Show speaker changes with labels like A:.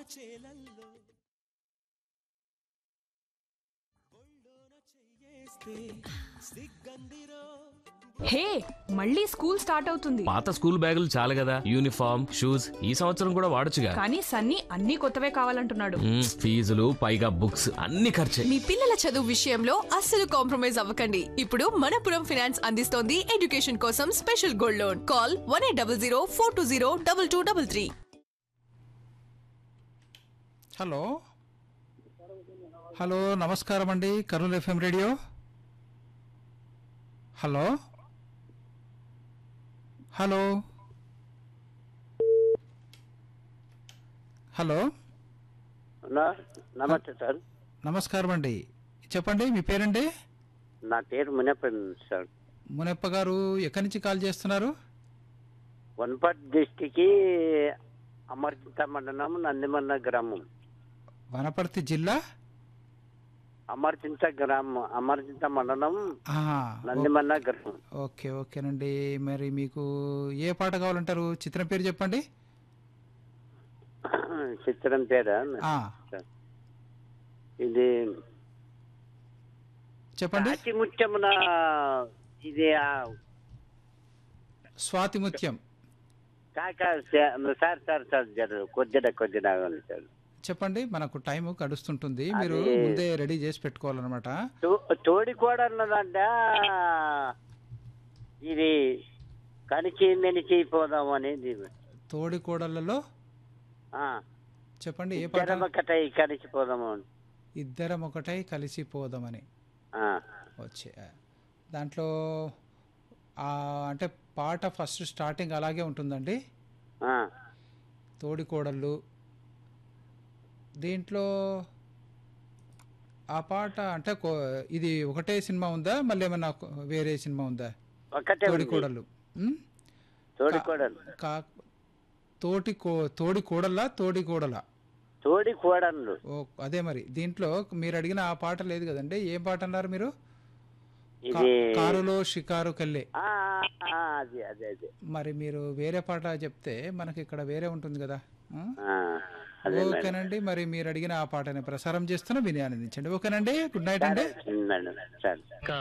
A: చేలల్లో ఒళ్ళోన చెయ్యేస్తే సిగ్గందిరో
B: హే మళ్ళీ school start అవుతుంది
C: పాత స్కూల్ బ్యాగులు చాలు కదా యూనిఫామ్ షూస్ ఈ సంవత్సరం కూడా వాడొచ్చుగా
B: కానీ సన్నీ అన్ని కొత్తవే కావాలంటున్నాడు
C: మ్మ్, ఫీజులు పైగా బుక్స్ అన్ని ఖర్చే
D: మీ పిల్లల చదువు విషయంలో అస్సలు కాంప్రమైజ్ అవ్వకండి ఇప్పుడు మనపురం ఫినాన్స్ అందిస్తోంది ఎడ్యుకేషన్ కోసం special gold loan call one eight double zero four two zero double two double three
E: hello hello నమస్కారం అండి Kurnool FM radio hello hello hello
F: hello నమస్తే సార్
E: నమస్కారం అండి చెప్పండి మీ పేరండి
F: నా పేరు మునప్పన్ సార్
E: మునప్ప గారు ఎక్కడి నుంచి కాల్ చేస్తున్నారు
F: వన్పట్ డిస్టిక్ అమర్చింత మండలం నందిమన్న గ్రామం
E: వనపర్తి జిల్లా
F: అమర్చింత గ్రామం అమర్చింత మండలం
E: ఆహా,
F: నందిమన్న గ్రామం
E: ఓకే ఓకేనండి మరి మీకు ఏ పాట కావాలంటారు చిత్రం పేరు చెప్పండి
F: చిత్రం పేరా
E: ఆ,
F: ఇది
E: చెప్పండి
F: అతి ముత్యమున ఇది ఆ
E: స్వాతి ముత్యం
F: కాక సార్ సార్ సార్ జర కొద్దిగా కొద్దిగా ఆగండి సార్
E: చెప్పండి మనకు టైం గడుస్తుంటుంది మీరు
F: అది-
E: ముందే రెడీ చేసి పెట్టుకోవాలన్నమాట
F: తో- తోడి కూడా అన్నదంట ఇది కనిచి మెనిచి పోదాం అనేది
E: తోడి కోడళ్ళలో
F: ఆ,
E: చెప్పండి ఏ పాట
F: ఇద్దరం ఒకటై కలిసిపోదాము
E: ఇద్దరం ఒకటై కలిసిపోదామని
F: ఆ,
E: వచ్చే దాంట్లో ఆ, అంటే పాట ఫస్ట్ స్టార్టింగ్ అలాగే ఉంటుందండి
F: ఆ.
E: తోడి కోడళ్ళు దీంట్లో ఆ పాట అంటే కో- ఇది ఒకటే సినిమా ఉందా మళ్ళీ ఏమన్నా కొ- వేరే సినిమా ఉందా
F: ఒకటే
E: తోడి
F: ఉంది.
E: కోడళ్ళు ఉమ్?
F: తోడి
E: కా-
F: కోడలు
E: కా తోటి కో తోడి కోడలా తోడి కోడలా
F: తోడి కోడలు
E: ఓ అదే మరి దీంట్లో మీరు అడిగిన ఆ పాట లేదు కదండి ఏం పాట అన్నారు మీరు కా-
F: ఇది
E: కారులో షికారు కల్లే
F: ఆ, ఆ, అది అదే అదే
E: మరి మీరు వేరే పాట చెప్తే మనకి ఇక్కడ వేరే ఉంటుంది కదా ఆ?
F: ఆ, అదే మేడం
E: ఓకేనండి మరి మీరు అడిగిన ఆ పాటని ప్రసారం చేస్తున్నా విని ఆనందించండి ఓకేనండి గుడ్ నైట్ అండి
F: మేడం సరే